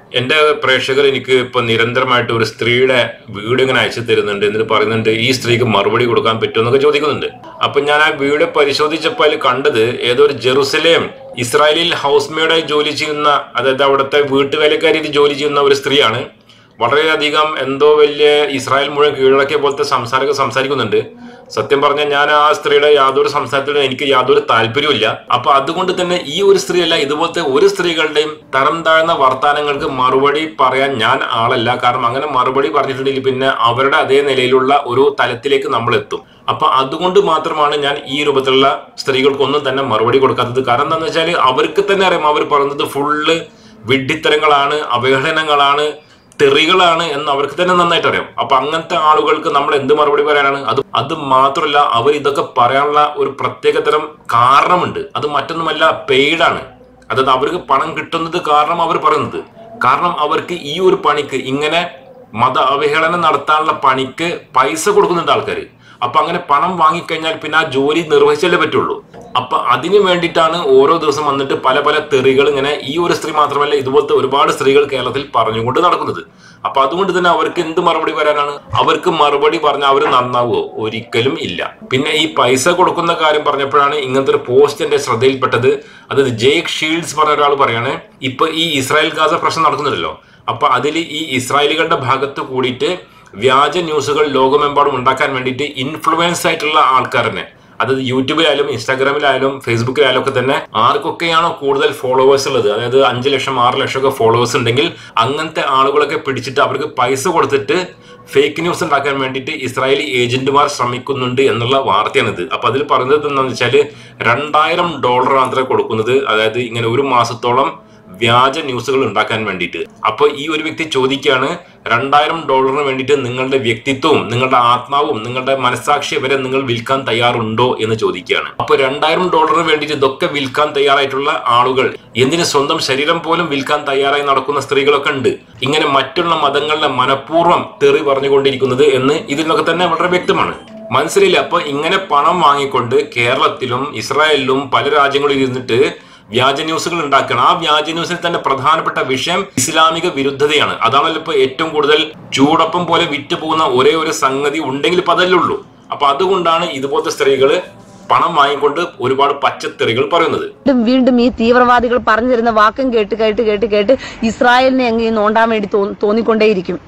എന്റെ പ്രേക്ഷകർ എനിക്ക് ഇപ്പൊ നിരന്തരമായിട്ട് ഒരു സ്ത്രീയുടെ വീട് ഇങ്ങനെ അയച്ചു തരുന്നുണ്ട് എന്നിട്ട് പറയുന്നുണ്ട് ഈ സ്ത്രീക്ക് മറുപടി കൊടുക്കാൻ പറ്റുമെന്നൊക്കെ ചോദിക്കുന്നുണ്ട് അപ്പൊ ഞാൻ ആ വീട് പരിശോധിച്ചപ്പോൾ അതിൽ കണ്ടത് ഏതോ ഒരു ജെറുസലേം ഇസ്രായേലിൽ ഹൗസ് മെയ്ഡായി ജോലി ചെയ്യുന്ന അതായത് അവിടുത്തെ വീട്ടുവേലക്കാരിയിൽ ജോലി ചെയ്യുന്ന ഒരു സ്ത്രീയാണ് വളരെയധികം എന്തോ വലിയ ഇസ്രായേൽ മുഴുവൻ കീഴടക്കിയ പോലത്തെ സംസാരമൊക്കെ സംസാരിക്കുന്നുണ്ട് സത്യം പറഞ്ഞാൽ ഞാൻ ആ സ്ത്രീയുടെ യാതൊരു സംസാരത്തിലും എനിക്ക് യാതൊരു താല്പര്യമില്ല അപ്പൊ അതുകൊണ്ട് തന്നെ ഈ ഒരു സ്ത്രീയല്ല ഇതുപോലത്തെ ഒരു സ്ത്രീകളുടെയും തരം താഴ്ന്ന വർത്തമാനങ്ങൾക്ക് മറുപടി പറയാൻ ഞാൻ ആളല്ല കാരണം അങ്ങനെ മറുപടി പറഞ്ഞിട്ടുണ്ടെങ്കിൽ പിന്നെ അവരുടെ അതേ നിലയിലുള്ള ഒരു തലത്തിലേക്ക് നമ്മൾ എത്തും അപ്പൊ അതുകൊണ്ട് മാത്രമാണ് ഞാൻ ഈ രൂപത്തിലുള്ള സ്ത്രീകൾക്കൊന്നും തന്നെ മറുപടി കൊടുക്കാത്തത് കാരണം എന്താണെന്ന് വെച്ചാൽ അവർക്ക് തന്നെ അറിയാം അവർ പറയുന്നത് ഫുള്ള് വിഡ്ഢിത്തരങ്ങളാണ് അവഹേളനങ്ങളാണ് തെറികളാണ് എന്ന് അവർക്ക് തന്നെ നന്നായിട്ട് അറിയാം അപ്പൊ അങ്ങനത്തെ ആളുകൾക്ക് നമ്മൾ എന്ത് മറുപടി പറയാനാണ് അത് അത് മാത്രമല്ല അവർ ഇതൊക്കെ പറയാനുള്ള ഒരു പ്രത്യേക തരം കാരണമുണ്ട് അത് മറ്റൊന്നുമല്ല പെയ്ഡാണ് അതായത് അവർക്ക് പണം കിട്ടുന്നത് കാരണം അവർ പറയുന്നത് കാരണം അവർക്ക് ഈ ഒരു പണിക്ക് ഇങ്ങനെ മത അവഹേളനം നടത്താനുള്ള പണിക്ക് പൈസ കൊടുക്കുന്നുണ്ട് ആൾക്കാർ അപ്പൊ അങ്ങനെ പണം വാങ്ങിക്കഴിഞ്ഞാൽ പിന്നെ ആ ജോലി നിർവഹിച്ചല്ലേ പറ്റുള്ളൂ അപ്പൊ അതിന് വേണ്ടിയിട്ടാണ് ഓരോ ദിവസം വന്നിട്ട് പല പല തെറികൾ ഇങ്ങനെ ഈ ഒരു സ്ത്രീ മാത്രമല്ല ഇതുപോലത്തെ ഒരുപാട് സ്ത്രീകൾ കേരളത്തിൽ പറഞ്ഞുകൊണ്ട് നടക്കുന്നത് അപ്പൊ അതുകൊണ്ട് തന്നെ അവർക്ക് എന്ത് മറുപടി വരാനാണ് അവർക്ക് മറുപടി പറഞ്ഞാൽ അവർ നന്നാവുമോ ഒരിക്കലും ഇല്ല പിന്നെ ഈ പൈസ കൊടുക്കുന്ന കാര്യം പറഞ്ഞപ്പോഴാണ് ഇങ്ങനത്തെ ഒരു പോസ്റ്റ് എന്റെ ശ്രദ്ധയിൽപ്പെട്ടത് അതായത് ജേക്ക് ഷീൽഡ്സ് പറഞ്ഞ ഒരാൾ പറയാണ് ഇപ്പൊ ഈ ഇസ്രായേൽ ഗാസ പ്രശ്നം നടക്കുന്നുണ്ടല്ലോ അപ്പൊ അതിൽ ഈ ഇസ്രായേലികളുടെ ഭാഗത്ത് കൂടിയിട്ട് വ്യാജ ന്യൂസുകൾ ലോകമെമ്പാടും ഉണ്ടാക്കാൻ വേണ്ടിയിട്ട് ഇൻഫ്ലുവൻസ് ആയിട്ടുള്ള ആൾക്കാരനെ അതായത് യൂട്യൂബിലായാലും ഇൻസ്റ്റാഗ്രാമിലായാലും ഫേസ്ബുക്കിലായാലും ഒക്കെ തന്നെ ആർക്കൊക്കെയാണോ കൂടുതൽ ഫോളോവേഴ്സ് ഉള്ളത് അതായത് അഞ്ച് ലക്ഷം ആറ് ലക്ഷം ഒക്കെ ഫോളോവേഴ്സ് ഉണ്ടെങ്കിൽ അങ്ങനത്തെ ആളുകളൊക്കെ പിടിച്ചിട്ട് അവർക്ക് പൈസ കൊടുത്തിട്ട് ഫേക്ക് ന്യൂസ് ഉണ്ടാക്കാൻ വേണ്ടിയിട്ട് ഇസ്രായേലി ഏജന്റുമാർ ശ്രമിക്കുന്നുണ്ട് എന്നുള്ള വാർത്തയാണിത് അപ്പൊ അതിൽ പറയുന്നത് എന്താണെന്ന് വെച്ചാല് രണ്ടായിരം ഡോളർ മാത്രമേ കൊടുക്കുന്നത് അതായത് ഇങ്ങനെ ഒരു മാസത്തോളം വ്യാജ ന്യൂസുകൾ ഉണ്ടാക്കാൻ വേണ്ടിയിട്ട് അപ്പൊ ഈ ഒരു വ്യക്തി ചോദിക്കുകയാണ് രണ്ടായിരം ഡോളറിന് വേണ്ടിയിട്ട് നിങ്ങളുടെ വ്യക്തിത്വവും നിങ്ങളുടെ ആത്മാവും നിങ്ങളുടെ മനസാക്ഷി വരെ നിങ്ങൾ വിൽക്കാൻ തയ്യാറുണ്ടോ എന്ന് ചോദിക്കുകയാണ് അപ്പൊ രണ്ടായിരം ഡോളറിന് വേണ്ടിയിട്ട് ഇതൊക്കെ വിൽക്കാൻ തയ്യാറായിട്ടുള്ള ആളുകൾ എന്തിന് സ്വന്തം ശരീരം പോലും വിൽക്കാൻ തയ്യാറായി നടക്കുന്ന സ്ത്രീകളൊക്കെ ഉണ്ട് ഇങ്ങനെ മറ്റുള്ള മതങ്ങളിലെ മനഃപൂർവ്വം തെറി പറഞ്ഞുകൊണ്ടിരിക്കുന്നത് എന്ന് ഇതിൽ നിന്നൊക്കെ തന്നെ വളരെ വ്യക്തമാണ് മനസ്സിലായില്ല അപ്പൊ ഇങ്ങനെ പണം വാങ്ങിക്കൊണ്ട് കേരളത്തിലും ഇസ്രായേലിലും പല രാജ്യങ്ങളിലും ഇരുന്നിട്ട് വ്യാജ ന്യൂസുകൾ ഉണ്ടാക്കണം ആ വ്യാജ ന്യൂസിൽ തന്നെ പ്രധാനപ്പെട്ട വിഷയം ഇസ്ലാമിക വിരുദ്ധതയാണ് അതാണല്ലോ ഇപ്പൊ ഏറ്റവും കൂടുതൽ ചൂടപ്പം പോലെ വിറ്റ് പോകുന്ന ഒരേ ഒരു സംഗതി ഉണ്ടെങ്കിൽ ഇപ്പൊ അതല്ലേ ഉള്ളൂ അപ്പൊ അതുകൊണ്ടാണ് ഇതുപോലത്തെ സ്ത്രീകള് പണം വാങ്ങിക്കൊണ്ട് ഒരുപാട് പച്ചത്തെറികൾ പറയുന്നത് വീണ്ടും വീണ്ടും ഈ തീവ്രവാദികൾ പറഞ്ഞു തരുന്ന വാക്കും കേട്ട് കേട്ട് കേട്ട് കേട്ട് ഇസ്രായേലിനെ അങ്ങ് നോണ്ടാൻ വേണ്ടി തോ- തോന്നിക്കൊണ്ടേയിരിക്കും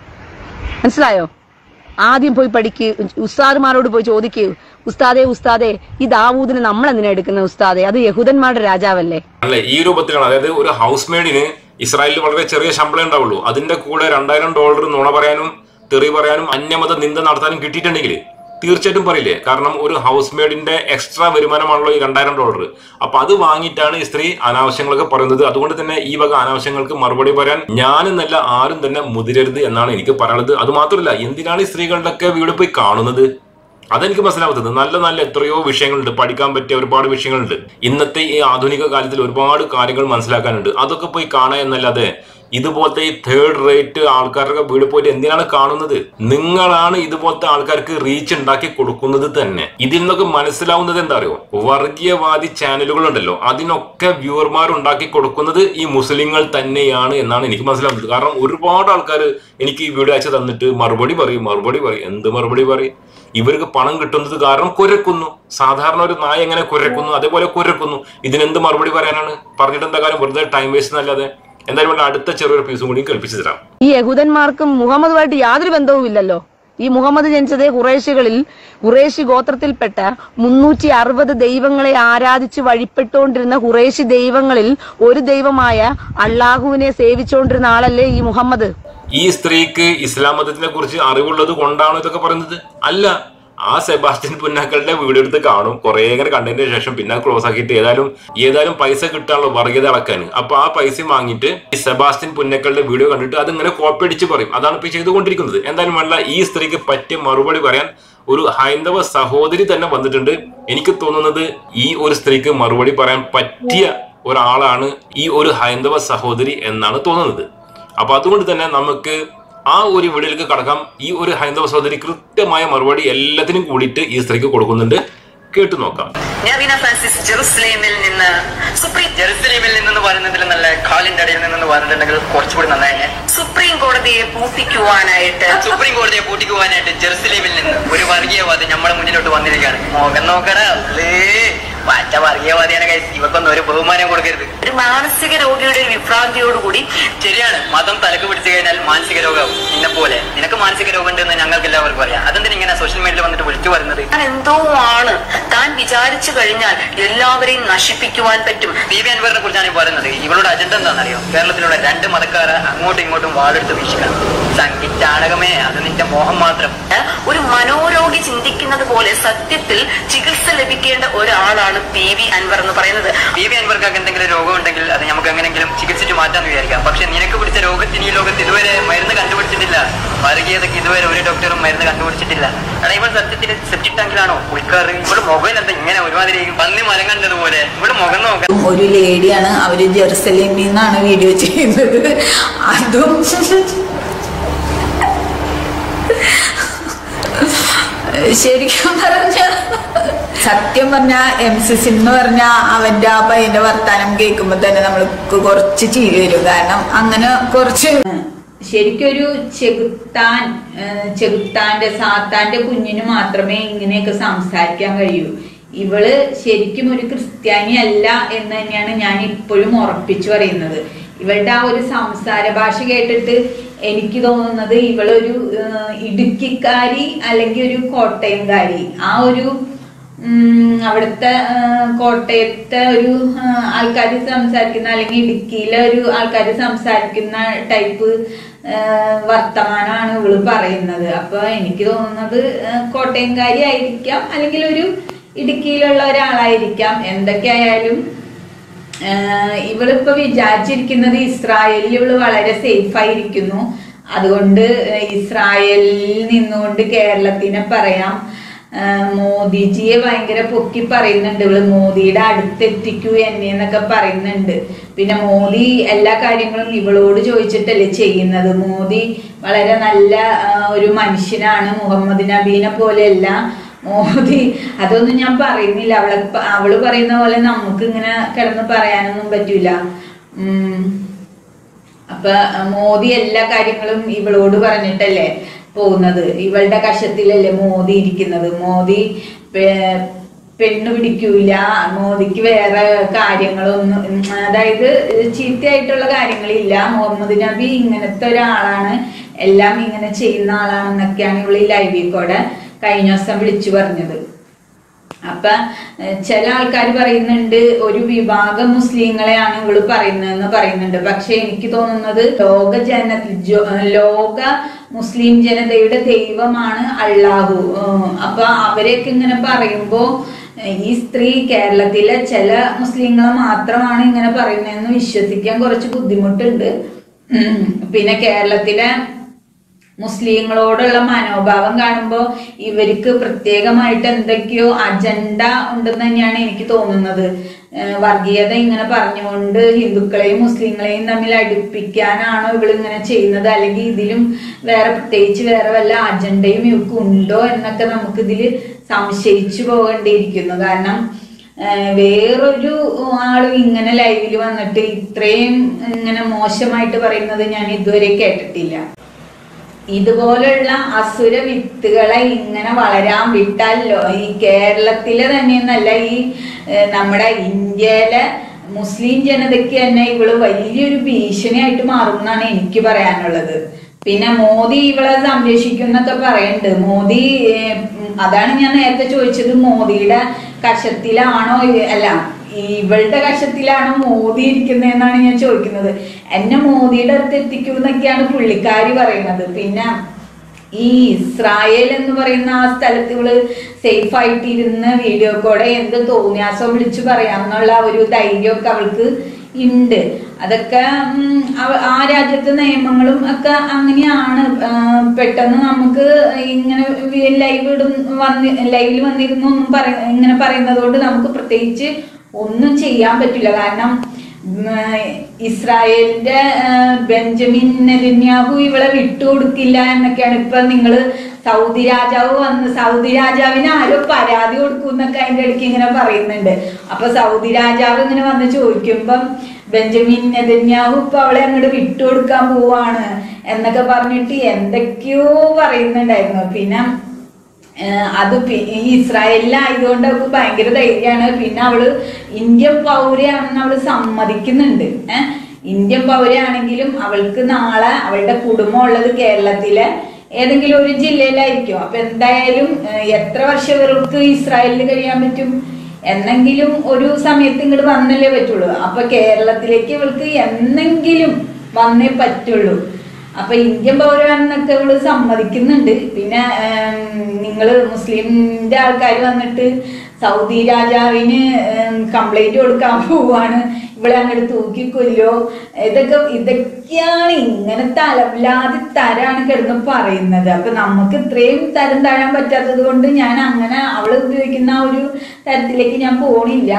മനസ്സിലായോ ആദ്യം പോയി പഠിക്ക് ഉസ്താദുമാരോട് പോയി ചോദിക്കൂ ഉസ്താദേ ഉസ്താദേ ഈ ദാവൂദിനെ നമ്മൾ എന്തിനാ എടുക്കുന്നത് ഉസ്താദേ അത് യഹൂദന്മാരുടെ രാജാവല്ലേ അല്ലെ ഈ രൂപത്തിലാണ് അതായത് ഒരു ഹൗസ് മെയ്ഡിന് ഇസ്രായേലിൽ വളരെ ചെറിയ ശമ്പളം ഉണ്ടാവുള്ളൂ അതിന്റെ കൂടെ രണ്ടായിരം ഡോളർ നുണ പറയാനും തെറി പറയാനും അന്യമത നിന്ദ നടത്താനും കിട്ടിയിട്ടുണ്ടെങ്കിൽ തീർച്ചയായിട്ടും പറയില്ലേ കാരണം ഒരു ഹൗസ് മെയ്ഡിന്റെ എക്സ്ട്രാ വരുമാനമാണല്ലോ ഈ രണ്ടായിരം ഡോളർ അപ്പൊ അത് വാങ്ങിയിട്ടാണ് ഈ സ്ത്രീ അനാവശ്യങ്ങളൊക്കെ പറയുന്നത് അതുകൊണ്ട് തന്നെ ഈ വക അനാവശ്യങ്ങൾക്ക് മറുപടി പറയാൻ ഞാനെന്നല്ല ആരും തന്നെ മുതിരരുത് എന്നാണ് എനിക്ക് പറയാനുള്ളത് അത് മാത്രമല്ല എന്തിനാണ് ഈ സ്ത്രീകളുടെ ഒക്കെ വീട് പോയി കാണുന്നത് അതെനിക്ക് മനസ്സിലാവുന്നത് നല്ല നല്ല എത്രയോ വിഷയങ്ങളുണ്ട് പഠിക്കാൻ പറ്റിയ ഒരുപാട് വിഷയങ്ങളുണ്ട് ഇന്നത്തെ ഈ ആധുനിക കാലത്തിൽ ഒരുപാട് കാര്യങ്ങൾ മനസ്സിലാക്കാനുണ്ട് അതൊക്കെ പോയി കാണുക എന്നല്ലാതെ ഇതുപോലത്തെ ഈ തേർഡ് റേറ്റ് ആൾക്കാരുടെ വീട് പോയിട്ട് എന്തിനാണ് കാണുന്നത് നിങ്ങളാണ് ഇതുപോലത്തെ ആൾക്കാർക്ക് റീച്ച് ഉണ്ടാക്കി കൊടുക്കുന്നത് തന്നെ ഇതിൽ നിന്നൊക്കെ മനസ്സിലാവുന്നത് എന്താ അറിയോ വർഗീയവാദി ചാനലുകളുണ്ടല്ലോ അതിനൊക്കെ വ്യൂവർമാർ ഉണ്ടാക്കി കൊടുക്കുന്നത് ഈ മുസ്ലിങ്ങൾ തന്നെയാണ് എന്നാണ് എനിക്ക് മനസ്സിലാവുന്നത് കാരണം ഒരുപാട് ആൾക്കാർ എനിക്ക് ഈ വീഡിയോ അയച്ചു തന്നിട്ട് മറുപടി പറയും മറുപടി പറയും എന്ത് മറുപടി പറയും ഇവർക്ക് പണം കിട്ടുന്നത് കാരണം കുരക്കുന്നു സാധാരണ ഒരു നായ എങ്ങനെ കുരക്കുന്നു അതേപോലെ കുരക്കുന്നു ഇതിനെന്ത് മറുപടി പറയാനാണ് പറഞ്ഞിട്ട് എന്താ കാര്യം വെറുതെ ടൈം വേസ്റ്റ് എന്നല്ലാതെ എന്തായാലും ഇവിടെ അടുത്ത ചെറിയൊരു പീസും കൂടി കേൾപ്പിച്ചു തരാം ഈ യഹൂദന്മാർക്കും മുഹമ്മദുമായിട്ട് യാതൊരു ബന്ധവും ഇല്ലല്ലോ ഈ മുഹമ്മദ് ജനിച്ചത് കുറേശികളിൽ കുറേശി ഗോത്രത്തിൽപ്പെട്ട മുന്നൂറ്റി അറുപത് ദൈവങ്ങളെ ആരാധിച്ച് വഴിപ്പെട്ടുകൊണ്ടിരുന്ന കുറേശി ദൈവങ്ങളിൽ ഒരു ദൈവമായ അള്ളാഹുവിനെ സേവിച്ചുകൊണ്ടിരുന്ന ആളല്ലേ ഈ മുഹമ്മദ് ഈ സ്ത്രീക്ക് ഇസ്ലാം മതത്തിനെ കുറിച്ച് അറിവുള്ളത് കൊണ്ടാണോ ഇതൊക്കെ പറയുന്നത് അല്ല ആ സെബാസ്റ്റ്യൻ പുന്നാക്കളുടെ വീഡിയോ എടുത്ത് കാണും കുറെ ഇങ്ങനെ കണ്ടതിന് ശേഷം പിന്നെ ക്ലോസ് ആക്കിയിട്ട് ഏതായാലും ഏതായാലും പൈസ കിട്ടാനുള്ള വർഗീയത അളക്കാൻ അപ്പൊ ആ പൈസ വാങ്ങിയിട്ട് ഈ സെബാസ്റ്റ്യൻ പുന്നക്കളുടെ വീഡിയോ കണ്ടിട്ട് അതിങ്ങനെ കോപ്പി അടിച്ച് പറയും അതാണ് ഇപ്പൊ ചെയ്തുകൊണ്ടിരിക്കുന്നത് എന്തായാലും വേണ്ട ഈ സ്ത്രീക്ക് പറ്റിയ മറുപടി പറയാൻ ഒരു ഹൈന്ദവ സഹോദരി തന്നെ വന്നിട്ടുണ്ട് എനിക്ക് തോന്നുന്നത് ഈ ഒരു സ്ത്രീക്ക് മറുപടി പറയാൻ പറ്റിയ ഒരാളാണ് ഈ ഒരു ഹൈന്ദവ സഹോദരി എന്നാണ് തോന്നുന്നത് അപ്പൊ അതുകൊണ്ട് തന്നെ നമുക്ക് ആ ഒരു വീഡിയോയിലേക്ക് കടക്കാം ഈ ഒരു ഹൈന്ദവ സഹോദരി കൃത്യമായ മറുപടി എല്ലാത്തിനും കൂടിയിട്ട് ഈ സ്ത്രീക്ക് കൊടുക്കുന്നുണ്ട് കേട്ടു നോക്കാം ഞാൻ റീന ഫ്രാൻസിസ് ജെറുസലേമിൽ നിന്ന് സുപ്രീം ജെറുസലേമിൽ നിന്നെന്ന് പറയുന്നതിൽ നല്ല കാലിന്റെ അടിയിൽ നിന്നെന്ന് പറഞ്ഞിട്ടുണ്ടെങ്കിൽ കുറച്ചുകൂടി നന്നായി സുപ്രീം കോടതിയെ പൂട്ടിക്കുവാനായിട്ട് സുപ്രീം കോടതിയെ പൂട്ടിക്കുവാനായിട്ട് ജെറുസലേമിൽ നിന്ന് ഒരു വർഗീയവാദി നമ്മുടെ മുന്നിലോട്ട് വന്നിരിക്കുകയാണ് മോഹൻ നോക്കട പറ്റ വർഗീയവാദിയാണ് guys. ഇവക്കൊന്നും ഒരു ബഹുമാനം കൊടുക്കരുത് ഒരു മാനസിക രോഗിയുടെ ഒരു വിഭ്രാന്തിയോടുകൂടി ശരിയാണ് മതം തലക്ക് പിടിച്ചു കഴിഞ്ഞാൽ മാനസിക രോഗമാവും നിന്നെ പോലെ നിനക്ക് മാനസിക രോഗം ഉണ്ടെന്ന് ഞങ്ങൾക്ക് എല്ലാവർക്കും അറിയാം അതെന്തിനാ ഇങ്ങനെ സോഷ്യൽ മീഡിയയിൽ വന്നിട്ട് വിളിച്ചു പറയുന്നത് താൻ എന്തോ ആണ് താൻ വിചാരിച്ചു കഴിഞ്ഞാൽ എല്ലാവരെയും നശിപ്പിക്കുവാൻ പറ്റും ബി വി അൻവറിനെ കുറിച്ചാണ് ഈ പറയുന്നത് ഇവളുടെ അജണ്ട എന്താണെന്നറിയോ കേരളത്തിലുള്ള രണ്ട് മതക്കാരെ അങ്ങോട്ടും ഇങ്ങോട്ടും വാളെടുത്ത് വീശിക്കണം സംഗീതാടകമേ അത് നിന്റെ മോഹം മാത്രം ഏ? ഒരു മനോരോഗി ചിന്തിക്കുന്നത് പോലെ സത്യത്തിൽ ചികിത്സ ലഭിക്കേണ്ട ഒരാളാണ് പി വി അൻവർ എന്ന് പറയുന്നത് ബി വി അൻവർക്കൊക്കെ എന്തെങ്കിലും രോഗം ഉണ്ടെങ്കിൽ അത് നമുക്ക് എങ്ങനെങ്കിലും ചികിത്സിച്ച് മാറ്റാന്ന് വിചാരിക്കാം പക്ഷെ നിനക്ക് പിടിച്ച രോഗത്തിന് ഈ ലോകത്ത് ഇതുവരെ മരുന്ന് കണ്ടുപിടിച്ചിട്ടില്ല വർഗീയതയ്ക്ക് ഇതുവരെ ഒരു ഡോക്ടറും മരുന്ന് കണ്ടുപിടിച്ചിട്ടില്ല എടാ ഇവൾ സത്യത്തിൽ സെപ്റ്റിക് ടാങ്കിലാണോ കുളിക്കാറ് ഇവള് മൊബൈൽ എന്താ ഇങ്ങനെ ഒരുമാതിരി പന്നി മരം കണ്ടതുപോലെ ഇവള് മുഖം നോക്കാം ഒരു ലേഡിയാണ് അവര് ജെറുസലേമിൽ നിന്നാണ് വീഡിയോ ചെയ്യുന്നത് അതും ശരിക്കും പറഞ്ഞ സത്യം പറഞ്ഞ എം സി സിൻ എന്ന് പറഞ്ഞ അവന്റെ ആ പയ്യന്റെ വർത്താനം കേൾക്കുമ്പോ തന്നെ നമ്മൾക്ക് കുറച്ച് ചിരി വരും കാരണം അങ്ങനെ കുറച്ച് ശരിക്കൊരു ചെകുത്താൻ ഏഹ് ചെകുത്താന്റെ സാത്താന്റെ കുഞ്ഞിന് മാത്രമേ ഇങ്ങനെയൊക്കെ സംസാരിക്കാൻ കഴിയൂ ഇവള് ശരിക്കും ഒരു ക്രിസ്ത്യാനി അല്ല എന്ന് തന്നെയാണ് ഞാൻ ഇപ്പോഴും ഉറപ്പിച്ചു പറയുന്നത് ഇവളുടെ ആ ഒരു സംസാര ഭാഷ കേട്ടിട്ട് എനിക്ക് തോന്നുന്നത് ഇവളൊരു ഏഹ്, ഇടുക്കിക്കാരി അല്ലെങ്കിൽ ഒരു കോട്ടയംകാരി ആ ഒരു ഉം, അവിടുത്തെ ഏഹ്, കോട്ടയത്തെ ഒരു ആൾക്കാർ സംസാരിക്കുന്ന അല്ലെങ്കിൽ ഇടുക്കിയിലെ ഒരു ആൾക്കാർ സംസാരിക്കുന്ന ടൈപ്പ് ഏഹ്, വർത്തമാനമാണ് ഇവള് പറയുന്നത് അപ്പൊ എനിക്ക് തോന്നുന്നത് ഏഹ്, കോട്ടയംകാരി ആയിരിക്കാം അല്ലെങ്കിൽ ഒരു ഇടുക്കിയിലുള്ള ഒരാളായിരിക്കാം എന്തൊക്കെയായാലും ആഹ് ഇവളിപ്പോ വിചാരിച്ചിരിക്കുന്നത് ഇസ്രായേലിൽ ഇവള് വളരെ സേഫ് ആയിരിക്കുന്നു അതുകൊണ്ട് ഇസ്രായേലിൽ നിന്നുകൊണ്ട് കേരളത്തിനെ പറയാം ആഹ് മോദിജിയെ ഭയങ്കര പൊക്കി പറയുന്നുണ്ട് ഇവള് മോദിയുടെ അടുത്തെത്തിക്കൂ എന്നെ എന്നൊക്കെ പറയുന്നുണ്ട് പിന്നെ മോദി എല്ലാ കാര്യങ്ങളും ഇവളോട് ചോദിച്ചിട്ടല്ലേ ചെയ്യുന്നത് മോദി വളരെ നല്ല ആഹ് ഒരു മനുഷ്യനാണ് മുഹമ്മദ് നബീനെ പോലെയല്ല മോദി അതൊന്നും ഞാൻ പറയുന്നില്ല അവളെ പ- അവള് പറയുന്ന പോലെ നമുക്ക് ഇങ്ങനെ കിടന്ന് പറയാനൊന്നും പറ്റൂല ഉം. അപ്പൊ അഹ് മോദി എല്ലാ കാര്യങ്ങളും ഇവളോട് പറഞ്ഞിട്ടല്ലേ പോകുന്നത് ഇവളുടെ കഷത്തിലല്ലേ മോദി ഇരിക്കുന്നത് മോദി പെ- പെണ്ണ് പിടിക്കൂല മോദിക്ക് വേറെ കാര്യങ്ങളൊന്നും ഉം, അതായത് ചീത്തയായിട്ടുള്ള കാര്യങ്ങളില്ല മുഹമ്മദ് നബി ഇങ്ങനത്തെ ഒരാളാണ് എല്ലാം ഇങ്ങനെ ചെയ്യുന്ന ആളാണെന്നൊക്കെയാണ് ഇവള് ഈ ലൈവിൽ കൂടെ കഴിഞ്ഞ ദിവസം വിളിച്ചു പറഞ്ഞത് അപ്പൊ ഏഹ്, ചില ആൾക്കാർ പറയുന്നുണ്ട് ഒരു വിഭാഗം മുസ്ലിങ്ങളെയാണ് ഇവള് പറയുന്നതെന്ന് പറയുന്നുണ്ട് പക്ഷെ എനിക്ക് തോന്നുന്നത് ലോക ജന ജോ- ലോക മുസ്ലിം ജനതയുടെ ദൈവമാണ് അള്ളാഹു ഏഹ്, അപ്പൊ അവരെയൊക്കെ ഇങ്ങനെ പറയുമ്പോ ഏഹ്, ഈ സ്ത്രീ കേരളത്തിലെ ചില മുസ്ലിങ്ങളെ മാത്രമാണ് ഇങ്ങനെ പറയുന്നതെന്ന് വിശ്വസിക്കാൻ കുറച്ച് ബുദ്ധിമുട്ടുണ്ട് ഉം. പിന്നെ കേരളത്തിലെ മുസ്ലിങ്ങളോടുള്ള മനോഭാവം കാണുമ്പോൾ ഇവർക്ക് പ്രത്യേകമായിട്ട് എന്തൊക്കെയോ അജണ്ട ഉണ്ടെന്ന് തന്നെയാണ് എനിക്ക് തോന്നുന്നത് ഏഹ് വർഗീയത ഇങ്ങനെ പറഞ്ഞുകൊണ്ട് ഹിന്ദുക്കളെയും മുസ്ലിങ്ങളെയും തമ്മിൽ അടുപ്പിക്കാനാണോ ഇവൾ ഇങ്ങനെ ചെയ്യുന്നത് അല്ലെങ്കിൽ ഇതിലും വേറെ പ്രത്യേകിച്ച് വേറെ വല്ല അജണ്ടയും ഇവർക്ക് ഉണ്ടോ എന്നൊക്കെ നമുക്കിതിൽ സംശയിച്ചു പോകേണ്ടിയിരിക്കുന്നു കാരണം ഏഹ് വേറൊരു ആളും ഇങ്ങനെ ലൈവിൽ വന്നിട്ട് ഇത്രയും ഇങ്ങനെ മോശമായിട്ട് പറയുന്നത് ഞാൻ ഇതുവരെ കേട്ടിട്ടില്ല ഇതുപോലുള്ള അസുര വിത്തുകളെ ഇങ്ങനെ വളരാൻ വിട്ടാലോ ഈ കേരളത്തിലെ തന്നെയെന്നല്ല ഈ ഏഹ്, നമ്മുടെ ഇന്ത്യയിലെ മുസ്ലിം ജനതയ്ക്ക് തന്നെ ഇവള് വലിയൊരു ഭീഷണിയായിട്ട് മാറും എന്നാണ് എനിക്ക് പറയാനുള്ളത് പിന്നെ മോദി ഇവളെ സംരക്ഷിക്കുന്നൊക്കെ പറയുന്നുണ്ട് മോദി ഏഹ്, ഉം, അതാണ് ഞാൻ നേരത്തെ ചോദിച്ചത് മോദിയുടെ കഷത്തിലാണോ ഇ- അല്ല ഇവളുടെ കഷത്തിലാണോ മോദി ഇരിക്കുന്നതെന്നാണ് ഞാൻ ചോദിക്കുന്നത് എന്നെ മോദിയുടെ അടുത്ത് എത്തിക്കൂ എന്നൊക്കെയാണ് പുള്ളിക്കാരി പറയുന്നത് പിന്നെ ഈ ഇസ്രായേൽ എന്ന് പറയുന്ന ആ സ്ഥലത്ത് ഇവള് സേഫ് ആയിട്ട് ഇരുന്ന് വീഡിയോ കോടെ എന്ത് തോന്നിയാസം വിളിച്ചു പറയാമെന്നുള്ള ഒരു ധൈര്യമൊക്കെ അവൾക്ക് ഉണ്ട് അതൊക്കെ ഉം, അവ- ആ രാജ്യത്തെ നിയമങ്ങളും ഒക്കെ അങ്ങനെയാണ് ആ, പെട്ടെന്ന് നമുക്ക് ഇങ്ങനെ ലൈവ് ഇടും വന്ന് ലൈവിൽ വന്നിരുന്നു ഒന്നും പറയ ഇങ്ങനെ പറയുന്നത് കൊണ്ട് നമുക്ക് പ്രത്യേകിച്ച് ഒന്നും ചെയ്യാൻ പറ്റില്ല കാരണം ഉം, ഇസ്രായേലിന്റെ ആ, ബെഞ്ചമിൻ നെതന്യാഹു ഇവളെ വിട്ടുകൊടുക്കില്ല എന്നൊക്കെയാണ് ഇപ്പൊ നിങ്ങൾ സൗദി രാജാവ് വന്ന് സൗദി രാജാവിന് ആരോ പരാതി കൊടുക്കുന്നൊക്കെ അതിന്റെ ഇടയ്ക്ക് ഇങ്ങനെ പറയുന്നുണ്ട് അപ്പൊ സൗദി രാജാവ് ഇങ്ങനെ വന്ന് ചോദിക്കുമ്പം ബെഞ്ചമിൻ നെതന്യാഹു ഇപ്പൊ അവളെ അങ്ങോട്ട് വിട്ടുകൊടുക്കാൻ പോവാണ് എന്നൊക്കെ പറഞ്ഞിട്ട് എന്തൊക്കെയോ പറയുന്നുണ്ടായിരുന്നു പിന്നെ ഏഹ് അത് പി- ഈ ഇസ്രായേലിലായതുകൊണ്ട് അവൾക്ക് ഭയങ്കര ധൈര്യമാണ് പിന്നെ അവള് ഇന്ത്യൻ പൗരയാണെന്ന് അവള് സമ്മതിക്കുന്നുണ്ട് ഏഹ് ഇന്ത്യൻ പൗരയാണെങ്കിലും അവൾക്ക് നാളെ അവളുടെ കുടുംബം ഉള്ളത് കേരളത്തിലെ ഏതെങ്കിലും ഒരു ജില്ലയിലായിരിക്കും അപ്പൊ എന്തായാലും ഏഹ് എത്ര വർഷം ഇവർക്ക് ഇസ്രായേലിൽ കഴിയാൻ പറ്റും എന്നെങ്കിലും ഒരു സമയത്ത് ഇങ്ങോട്ട് വന്നല്ലേ പറ്റുള്ളൂ അപ്പൊ കേരളത്തിലേക്ക് ഇവൾക്ക് എന്നെങ്കിലും വന്നേ പറ്റുള്ളൂ അപ്പൊ ഇന്ത്യൻ പൗരാണെന്നൊക്കെ ഇവള് സമ്മതിക്കുന്നുണ്ട് പിന്നെ നിങ്ങൾ മുസ്ലിമിന്റെ ആൾക്കാർ വന്നിട്ട് സൗദി രാജാവിന് കംപ്ലൈന്റ് കൊടുക്കാൻ പോവാണ് ഇവിടെ അങ്ങോട്ട് തൂക്കി കൊല്ലോ ഇതൊക്കെ ഇതൊക്കെയാണ് ഇങ്ങനെ തലവില്ലാതെ തരാണ് കിടന്ന് പറയുന്നത് അപ്പൊ നമുക്ക് ഇത്രയും തരം താഴാൻ പറ്റാത്തത് കൊണ്ട് ഞാൻ അങ്ങനെ അവള് ഉപയോഗിക്കുന്ന ആ ഒരു തരത്തിലേക്ക് ഞാൻ പോണില്ല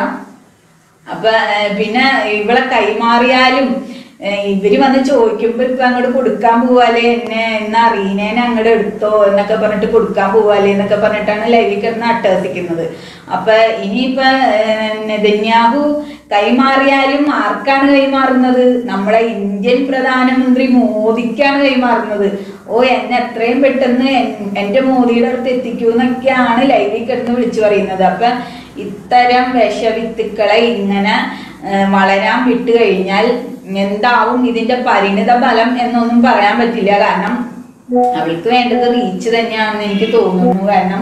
അപ്പൊ ഏഹ്, പിന്നെ ഇവളെ കൈമാറിയാലും ഏഹ്, ഇവര് വന്ന് ചോദിക്കുമ്പോ ഇപ്പൊ അങ്ങോട്ട് കൊടുക്കാൻ പോവാലേ എന്നെ എന്നാ റീനേനെ അങ്ങോട്ട് എടുത്തോ എന്നൊക്കെ പറഞ്ഞിട്ട് കൊടുക്കാൻ പോവാലേ എന്നൊക്കെ പറഞ്ഞിട്ടാണ് ലൈവിൽ കിടന്ന് അട്ടഹസിക്കുന്നത് അപ്പൊ ഇനിയിപ്പൊ ഏഹ്, നെതന്യാഹു കൈമാറിയാലും ആർക്കാണ് കൈമാറുന്നത് നമ്മളെ ഇന്ത്യൻ പ്രധാനമന്ത്രി മോദിക്കാണ് കൈമാറുന്നത് ഓ എന്നെ എത്രയും പെട്ടെന്ന് എൻ- എന്റെ മോദിയുടെ അടുത്ത് എത്തിക്കൂ എന്നൊക്കെയാണ് ലൈവിൽ കിടന്ന് വിളിച്ചു പറയുന്നത് അപ്പൊ ഇത്തരം വിഷവിത്തുക്കളെ ഇങ്ങനെ ആ, വളരാൻ വിട്ടു കഴിഞ്ഞാൽ എന്താവും ഇതിന്റെ പരിണിത ഫലം എന്നൊന്നും പറയാൻ പറ്റില്ല കാരണം അവൾക്ക് വേണ്ടത് റീച്ച് തന്നെയാണെന്ന് എനിക്ക് തോന്നുന്നു കാരണം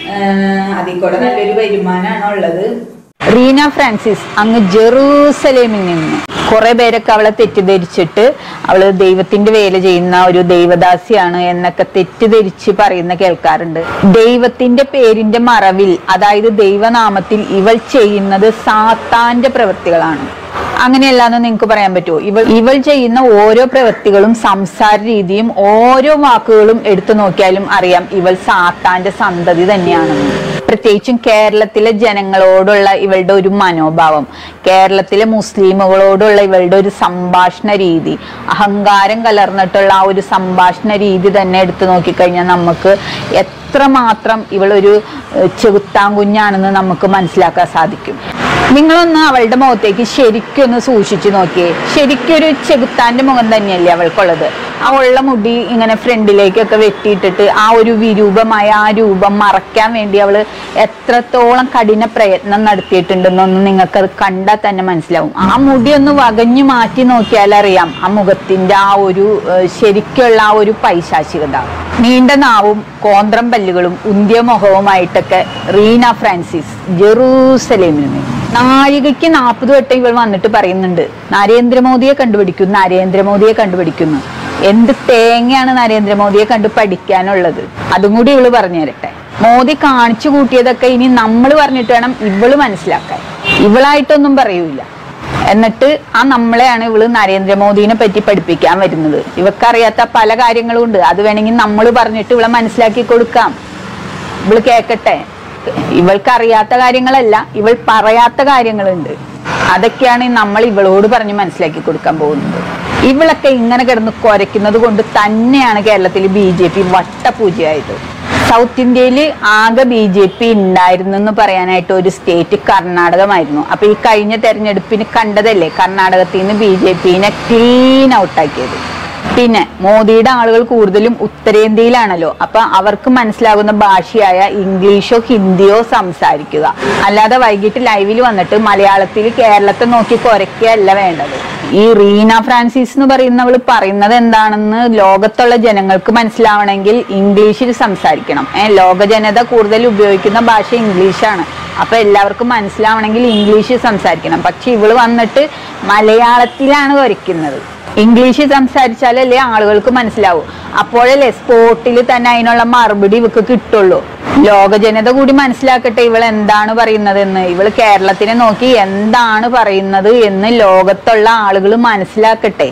ആ, അതിൽ കൂടെ നല്ലൊരു വരുമാനമാണ് ഉള്ളത് റീന ഫ്രാൻസിസ് അങ്ങ് ജെറൂസലേമിൽ നിന്ന് കുറെ പേരൊക്കെ അവളെ തെറ്റിദ്ധരിച്ചിട്ട് അവള് ദൈവത്തിന്റെ വേല ചെയ്യുന്ന ഒരു ദൈവദാസിയാണ് എന്നൊക്കെ തെറ്റിദ്ധരിച്ച് പറയുന്ന കേൾക്കാറുണ്ട് ദൈവത്തിന്റെ പേരിന്റെ മറവിൽ അതായത് ദൈവനാമത്തിൽ ഇവൾ ചെയ്യുന്നത് സാത്താന്റെ പ്രവൃത്തികളാണ് അങ്ങനെയല്ലാന്ന് നിങ്ങൾക്ക് പറയാൻ പറ്റുമോ ഇവൾ ഇവൾ ചെയ്യുന്ന ഓരോ പ്രവൃത്തികളും സംസാര രീതിയും ഓരോ വാക്കുകളും എടുത്തു നോക്കിയാലും അറിയാം ഇവൾ സാത്താന്റെ സന്തതി തന്നെയാണെന്ന് പ്രത്യേകിച്ചും കേരളത്തിലെ ജനങ്ങളോടുള്ള ഇവളുടെ ഒരു മനോഭാവം കേരളത്തിലെ മുസ്ലിമുകളോടുള്ള ഇവളുടെ ഒരു സംഭാഷണ രീതി അഹങ്കാരം കലർന്നിട്ടുള്ള ആ ഒരു സംഭാഷണ രീതി തന്നെ എടുത്തു നോക്കിക്കഴിഞ്ഞാൽ നമുക്ക് എത്രമാത്രം ഇവളൊരു ഏഹ്, ചെകുത്താൻകുഞ്ഞാണെന്ന് നമുക്ക് മനസ്സിലാക്കാൻ സാധിക്കും നിങ്ങളൊന്ന് അവളുടെ മുഖത്തേക്ക് ശരിക്കും ഒന്ന് സൂക്ഷിച്ചു നോക്കിയേ ശരിക്കും ഒരു ചെകുത്താന്റെ മുഖം തന്നെയല്ലേ അവൾക്കുള്ളത് ആ ഉള്ള മുടി ഇങ്ങനെ ഫ്രണ്ടിലേക്കൊക്കെ വെട്ടിയിട്ടിട്ട് ആ ഒരു വിരൂപമായ ആ രൂപം മറയ്ക്കാൻ വേണ്ടി അവള് എത്രത്തോളം കഠിന പ്രയത്നം നടത്തിയിട്ടുണ്ടെന്നൊന്നും നിങ്ങൾക്ക് അത് കണ്ടാൽ തന്നെ മനസ്സിലാവും ആ മുടി ഒന്ന് വകഞ്ഞു മാറ്റി നോക്കിയാൽ അറിയാം ആ മുഖത്തിന്റെ ആ ഒരു ഏഹ്, ശരിക്കുള്ള ആ ഒരു പൈശാചികത നീണ്ട നാവും കോന്ത്രം പല്ലുകളും ഉന്തിയ മുഖവുമായിട്ടൊക്കെ റീന ഫ്രാൻസിസ് ജെറൂസലേമിൽ നിന്ന് നാഴികയ്ക്ക് നാൽപ്പത് വട്ടം ഇവൾ വന്നിട്ട് പറയുന്നുണ്ട് നരേന്ദ്രമോദിയെ കണ്ടുപിടിക്കുന്നു നരേന്ദ്രമോദിയെ കണ്ടുപിടിക്കുന്നു എന്ത് തേങ്ങയാണ് നരേന്ദ്രമോദിയെ കണ്ടു പഠിക്കാനുള്ളത് അതും കൂടി ഇവള് പറഞ്ഞു തരട്ടെ മോദി കാണിച്ചു കൂട്ടിയതൊക്കെ ഇനി നമ്മൾ പറഞ്ഞിട്ട് വേണം ഇവള് മനസ്സിലാക്കാൻ ഇവളായിട്ടൊന്നും പറയൂല എന്നിട്ട് ആ നമ്മളെയാണ് ഇവള് നരേന്ദ്രമോദിനെ പറ്റി പഠിപ്പിക്കാൻ വരുന്നത് ഇവക്കറിയാത്ത പല കാര്യങ്ങളും ഉണ്ട് അത് വേണമെങ്കിൽ നമ്മൾ പറഞ്ഞിട്ട് ഇവളെ മനസ്സിലാക്കി കൊടുക്കാം ഇവള് കേക്കട്ടെ ഇവൾക്ക് അറിയാത്ത കാര്യങ്ങളല്ല ഇവൾ പറയാത്ത കാര്യങ്ങളുണ്ട് അതൊക്കെയാണ് നമ്മൾ ഇവളോട് പറഞ്ഞ് മനസ്സിലാക്കി കൊടുക്കാൻ പോകുന്നത് ഇവളൊക്കെ ഇങ്ങനെ കിടന്ന് കുരയ്ക്കുന്നത് കൊണ്ട് തന്നെയാണ് കേരളത്തിൽ ബി ജെ പി വട്ടപൂജയായത് സൗത്ത് ഇന്ത്യയിൽ ആകെ ബി ജെ പി ഉണ്ടായിരുന്നു എന്ന് പറയാനായിട്ട് ഒരു സ്റ്റേറ്റ് കർണാടകമായിരുന്നു അപ്പൊ ഈ കഴിഞ്ഞ തെരഞ്ഞെടുപ്പിന് കണ്ടതല്ലേ കർണാടകത്തിൽ നിന്ന് ബി ജെ പിനെ ക്ലീൻ ഔട്ടാക്കിയത് പിന്നെ മോദിയുടെ ആളുകൾ കൂടുതലും ഉത്തരേന്ത്യയിലാണല്ലോ അപ്പൊ അവർക്ക് മനസ്സിലാകുന്ന ഭാഷയായ ഇംഗ്ലീഷോ ഹിന്ദിയോ സംസാരിക്കുക അല്ലാതെ വൈകിട്ട് ലൈവിൽ വന്നിട്ട് മലയാളത്തിൽ കേരളത്തെ നോക്കി കുരയ്ക്കുകയല്ല വേണ്ടത് ഈ റീന ഫ്രാൻസിസ് എന്ന് പറയുന്നവള് പറയുന്നത് എന്താണെന്ന് ലോകത്തുള്ള ജനങ്ങൾക്ക് മനസ്സിലാവണമെങ്കിൽ ഇംഗ്ലീഷിൽ സംസാരിക്കണം ഏഹ് ലോക ജനത കൂടുതൽ ഉപയോഗിക്കുന്ന ഭാഷ ഇംഗ്ലീഷാണ് അപ്പൊ എല്ലാവർക്കും മനസ്സിലാവണമെങ്കിൽ ഇംഗ്ലീഷിൽ സംസാരിക്കണം പക്ഷെ ഇവള് വന്നിട്ട് മലയാളത്തിലാണ് കുരയ്ക്കുന്നത് ഇംഗ്ലീഷ് സംസാരിച്ചാലല്ലേ ആളുകൾക്ക് മനസ്സിലാവൂ അപ്പോഴല്ലേ സ്പോട്ടിൽ തന്നെ അതിനുള്ള മറുപടി ഇവക്ക് കിട്ടുള്ളൂ ലോക ജനത കൂടി മനസ്സിലാക്കട്ടെ ഇവൾ എന്താണ് പറയുന്നതെന്ന് ഇവള് കേരളത്തിനെ നോക്കി എന്താണ് പറയുന്നത് എന്ന് ലോകത്തുള്ള ആളുകൾ മനസ്സിലാക്കട്ടെ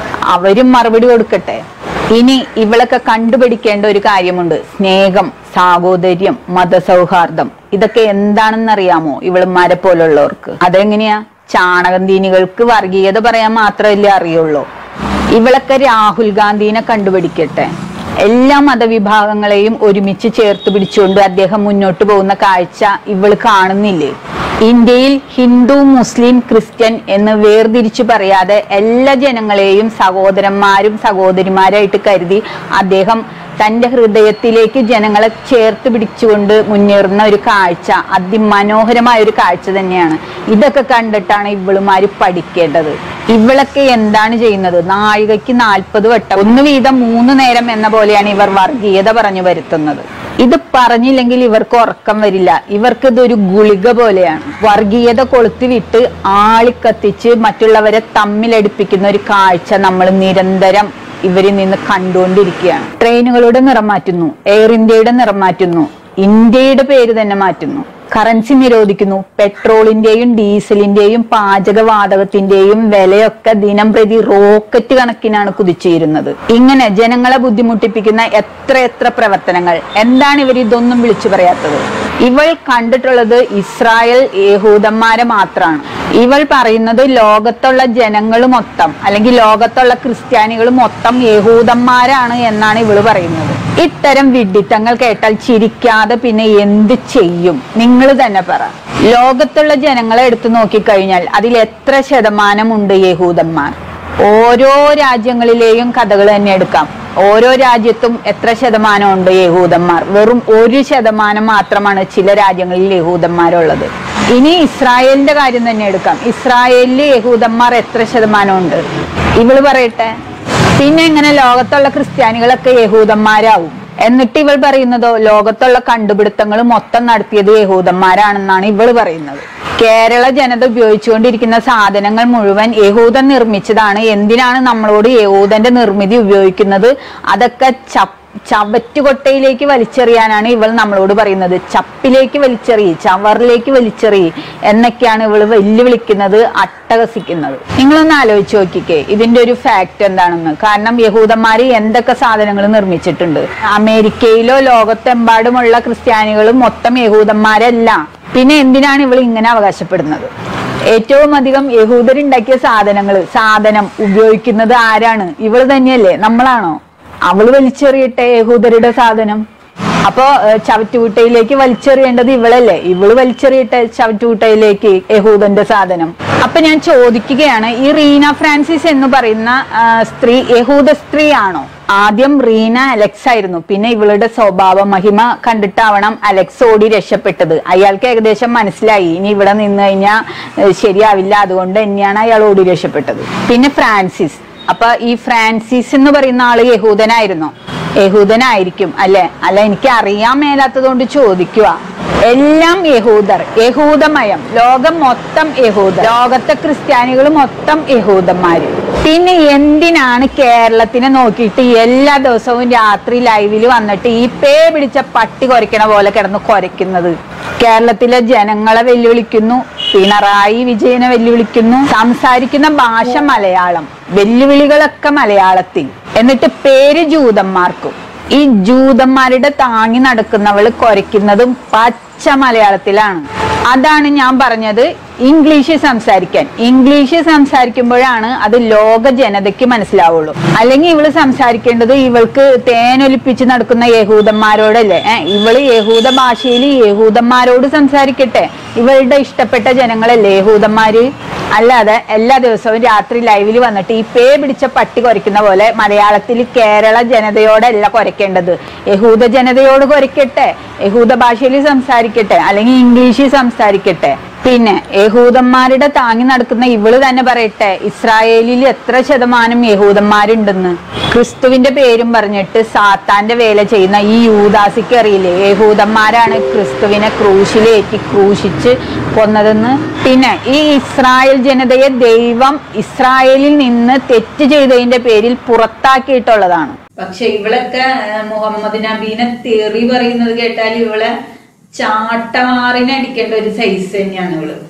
അവരും മറുപടി കൊടുക്കട്ടെ ഇനി ഇവളൊക്കെ കണ്ടുപിടിക്കേണ്ട ഒരു കാര്യമുണ്ട് സ്നേഹം സാഹോദര്യം മതസൗഹാർദ്ദം ഇതൊക്കെ എന്താണെന്നറിയാമോ ഇവളുമാരെ പോലുള്ളവർക്ക് അതെങ്ങനെയാ ചാണകന്തീനികൾക്ക് വർഗീയത പറയാൻ മാത്രമല്ലേ അറിയുള്ളൂ ഇവളൊക്കെ രാഹുൽ ഗാന്ധിനെ കണ്ടുപിടിക്കട്ടെ എല്ലാ മതവിഭാഗങ്ങളെയും ഒരുമിച്ച് ചേർത്ത് പിടിച്ചുകൊണ്ട് അദ്ദേഹം മുന്നോട്ട് പോകുന്ന കാഴ്ച ഇവള് കാണുന്നില്ലേ ഇന്ത്യയിൽ ഹിന്ദു മുസ്ലിം ക്രിസ്ത്യൻ എന്ന് വേർതിരിച്ചു പറയാതെ എല്ലാ ജനങ്ങളെയും സഹോദരന്മാരും സഹോദരിമാരായിട്ട് കരുതി അദ്ദേഹം തന്റെ ഹൃദയത്തിലേക്ക് ജനങ്ങളെ ചേർത്ത് പിടിച്ചുകൊണ്ട് മുന്നേറുന്ന ഒരു കാഴ്ച അതിമനോഹരമായ ഒരു കാഴ്ച തന്നെയാണ് ഇതൊക്കെ കണ്ടിട്ടാണ് ഇവളുമാര് പഠിക്കേണ്ടത് ഇവളൊക്കെ എന്താണ് ചെയ്യുന്നത് നാഴികയ്ക്ക് നാൽപ്പത് വട്ടം ഒന്ന് വീതം മൂന്ന് നേരം എന്ന പോലെയാണ് ഇവർ വർഗീയത പറഞ്ഞു വരുത്തുന്നത് ഇത് പറഞ്ഞില്ലെങ്കിൽ ഇവർക്ക് ഉറക്കം വരില്ല ഇവർക്ക് ഇതൊരു ഗുളിക പോലെയാണ് വർഗീയത കൊളുത്തിവിട്ട് ആളിക്കത്തിച്ച് മറ്റുള്ളവരെ തമ്മിലടിപ്പിക്കുന്ന ഒരു കാഴ്ച നമ്മൾ നിരന്തരം ഇവരിൽ നിന്ന് കണ്ടുകൊണ്ടിരിക്കുകയാണ് ട്രെയിനുകളുടെ നിറം മാറ്റുന്നു എയർ ഇന്ത്യയുടെ നിറം മാറ്റുന്നു ഇന്ത്യയുടെ പേര് തന്നെ മാറ്റുന്നു കറൻസി നിരോധിക്കുന്നു പെട്രോളിന്റെയും ഡീസലിന്റെയും പാചകവാതകത്തിന്റെയും വിലയൊക്കെ ദിനം പ്രതി റോക്കറ്റ് കണക്കിനാണ് കുതിച്ചുയരുന്നത് ഇങ്ങനെ ജനങ്ങളെ ബുദ്ധിമുട്ടിപ്പിക്കുന്ന എത്ര എത്ര പ്രവർത്തനങ്ങൾ എന്താണ് ഇവർ ഇതൊന്നും വിളിച്ചു പറയാത്തത് ഇവൾ കണ്ടിട്ടുള്ളത് ഇസ്രായേൽ യഹൂദന്മാരെ മാത്രമാണ് ഇവൾ പറയുന്നത് ലോകത്തുള്ള ജനങ്ങൾ മൊത്തം അല്ലെങ്കിൽ ലോകത്തുള്ള ക്രിസ്ത്യാനികൾ മൊത്തം യഹൂദന്മാരാണ് എന്നാണ് ഇവള് പറയുന്നത് ഇത്തരം വിഡിത്തങ്ങൾ കേട്ടാൽ ചിരിക്കാതെ പിന്നെ എന്ത് ചെയ്യും നിങ്ങൾ തന്നെ പറ ലോകത്തുള്ള ജനങ്ങളെ എടുത്തു നോക്കിക്കഴിഞ്ഞാൽ അതിൽ എത്ര ശതമാനമുണ്ട് യഹൂദന്മാർ ഓരോ രാജ്യങ്ങളിലെയും കഥകൾ തന്നെ എടുക്കാം ഓരോ രാജ്യത്തും എത്ര ശതമാനമുണ്ട് യഹൂദന്മാർ വെറും ഒരു ശതമാനം മാത്രമാണ് ചില രാജ്യങ്ങളിൽ യഹൂദന്മാരുള്ളത് ഇനി ഇസ്രായേലിന്റെ കാര്യം തന്നെ എടുക്കാം ഇസ്രായേലിൽ യഹൂദന്മാർ എത്ര ശതമാനമുണ്ട് ഇവള് പറയട്ടെ പിന്നെ എങ്ങനെ ലോകത്തുള്ള ക്രിസ്ത്യാനികളൊക്കെ യഹൂദന്മാരാവും എന്നിട്ട് ഇവൾ പറയുന്നതോ ലോകത്തുള്ള കണ്ടുപിടുത്തങ്ങൾ മൊത്തം നടത്തിയത് യഹൂദന്മാരാണെന്നാണ് ഇവൾ പറയുന്നത് കേരള ജനത ഉപയോഗിച്ചുകൊണ്ടിരിക്കുന്ന സാധനങ്ങൾ മുഴുവൻ യഹൂദൻ നിർമ്മിച്ചതാണ് എന്തിനാണ് നമ്മളോട് യഹൂദന്റെ നിർമ്മിതി ഉപയോഗിക്കുന്നത് അതൊക്കെ ചപ്പ് ചവറ്റുകൊട്ടയിലേക്ക് വലിച്ചെറിയാനാണ് ഇവൾ നമ്മളോട് പറയുന്നത് ചപ്പിലേക്ക് വലിച്ചെറി ചവറിലേക്ക് വലിച്ചെറി എന്നൊക്കെയാണ് ഇവൾ വെല്ലുവിളിക്കുന്നത് അട്ടഹസിക്കുന്നത് നിങ്ങളൊന്ന് ആലോചിച്ച് നോക്കിക്കേ ഇതിന്റെ ഒരു ഫാക്ട് എന്താണെന്ന് കാരണം യഹൂദന്മാര് എന്തൊക്കെ സാധനങ്ങൾ നിർമ്മിച്ചിട്ടുണ്ട് അമേരിക്കയിലോ ലോകത്തെമ്പാടുമുള്ള ക്രിസ്ത്യാനികളും മൊത്തം യഹൂദന്മാരല്ല പിന്നെ എന്തിനാണ് ഇവൾ ഇങ്ങനെ അവകാശപ്പെടുന്നത് ഏറ്റവും അധികം യഹൂദരുണ്ടാക്കിയ സാധനങ്ങൾ സാധനം ഉപയോഗിക്കുന്നത് ആരാണ് ഇവള് തന്നെയല്ലേ നമ്മളാണോ അവള് വലിച്ചെറിയട്ടെ യഹൂദരുടെ സാധനം അപ്പോ ഏഹ്, ചവറ്റുകുട്ടയിലേക്ക് വലിച്ചെറിയേണ്ടത് ഇവളല്ലേ ഇവള് വലിച്ചെറിയട്ടെ ചവറ്റുകുട്ടയിലേക്ക് യഹൂദന്റെ സാധനം അപ്പൊ ഞാൻ ചോദിക്കുകയാണ് ഈ റീന ഫ്രാൻസിസ് എന്ന് പറയുന്ന ആ, സ്ത്രീ യഹൂദ സ്ത്രീ ആണോ ആദ്യം റീന അലക്സ് ആയിരുന്നു പിന്നെ ഇവളുടെ സ്വഭാവ മഹിമ കണ്ടിട്ടാവണം അലക്സ് ഓടി രക്ഷപ്പെട്ടത് അയാൾക്ക് ഏകദേശം മനസ്സിലായി ഇനി ഇവിടെ നിന്ന് കഴിഞ്ഞാൽ ശരിയാവില്ല അതുകൊണ്ട് തന്നെയാണ് അയാൾ ഓടി രക്ഷപ്പെട്ടത് പിന്നെ ഫ്രാൻസിസ് അപ്പൊ ഈ ഫ്രാൻസിസ് എന്ന് പറയുന്ന ആള് യഹൂദനായിരുന്നോ യഹൂദനായിരിക്കും അല്ലെ അല്ല എനിക്ക് അറിയാൻ മേലാത്തത് കൊണ്ട് ചോദിക്കുക എല്ലാം യഹൂദർ യഹൂദമയം ലോകം മൊത്തം യഹൂദർ ലോകത്തെ ക്രിസ്ത്യാനികൾ മൊത്തം യഹൂദന്മാര് പിന്നെ എന്തിനാണ് കേരളത്തിനെ നോക്കിയിട്ട് എല്ലാ ദിവസവും രാത്രി ലൈവിൽ വന്നിട്ട് ഈ പേ പിടിച്ച പട്ടി കുരയ്ക്കണ പോലെ കിടന്ന് കുരയ്ക്കുന്നത് കേരളത്തിലെ ജനങ്ങളെ വെല്ലുവിളിക്കുന്നു പിണറായി വിജയനെ വെല്ലുവിളിക്കുന്നു സംസാരിക്കുന്ന ഭാഷ മലയാളം വെല്ലുവിളികളൊക്കെ മലയാളത്തിൽ എന്നിട്ട് പേര് ജൂതന്മാർക്കും ഈ ജൂതന്മാരുടെ താങ്ങി നടക്കുന്നവള് കുരയ്ക്കുന്നതും പച്ച മലയാളത്തിലാണ് അതാണ് ഞാൻ പറഞ്ഞത് ഇംഗ്ലീഷ് സംസാരിക്കാൻ ഇംഗ്ലീഷ് സംസാരിക്കുമ്പോഴാണ് അത് ലോക ജനതയ്ക്ക് മനസ്സിലാവുള്ളൂ അല്ലെങ്കിൽ ഇവള് സംസാരിക്കേണ്ടത് ഇവൾക്ക് തേനൊലിപ്പിച്ച് നടക്കുന്ന യഹൂദന്മാരോടല്ലേ ഏഹ് ഇവള് യഹൂദ ഭാഷയിൽ യഹൂദന്മാരോട് സംസാരിക്കട്ടെ ഇവളുടെ ഇഷ്ടപ്പെട്ട ജനങ്ങളല്ലേ യഹൂദന്മാര് അല്ലാതെ എല്ലാ ദിവസവും രാത്രി ലൈവിൽ വന്നിട്ട് ഈ പേ പിടിച്ച പട്ടി കുരയ്ക്കുന്ന പോലെ മലയാളത്തിൽ കേരള ജനതയോടല്ല കുരയ്ക്കേണ്ടത് യഹൂദ ജനതയോട് കുരയ്ക്കട്ടെ യഹൂദ ഭാഷയിൽ സംസാരിക്കട്ടെ അല്ലെങ്കിൽ ഇംഗ്ലീഷിൽ സംസാരിക്കട്ടെ പിന്നെ യഹൂദന്മാരുടെ താങ്ങി നടക്കുന്ന ഇവള് തന്നെ പറയട്ടെ ഇസ്രായേലിൽ എത്ര ശതമാനം യഹൂദന്മാരുണ്ടെന്ന് ക്രിസ്തുവിന്റെ പേരും പറഞ്ഞിട്ട് സാത്താന്റെ വേല ചെയ്യുന്ന ഈ യൂദാസിക്ക് അറിയില്ലേ യഹൂദന്മാരാണ് ക്രിസ്തുവിനെ ക്രൂശിലേറ്റി ക്രൂശിച്ച് കൊന്നതെന്ന് പിന്നെ ഈ ഇസ്രായേൽ ജനതയെ ദൈവം ഇസ്രായേലിൽ നിന്ന് തെറ്റ് ചെയ്തതിന്റെ പേരിൽ പുറത്താക്കിയിട്ടുള്ളതാണ് പക്ഷെ ഇവളൊക്കെ ഏഹ്, മുഹമ്മദ് നബീനെ തെറി പറയുന്നത് കേട്ടാൽ ഇവളെ ചാട്ടമാറിനെ അടിക്കേണ്ട ഒരു സൈസ് തന്നെയാണ് ഇവള്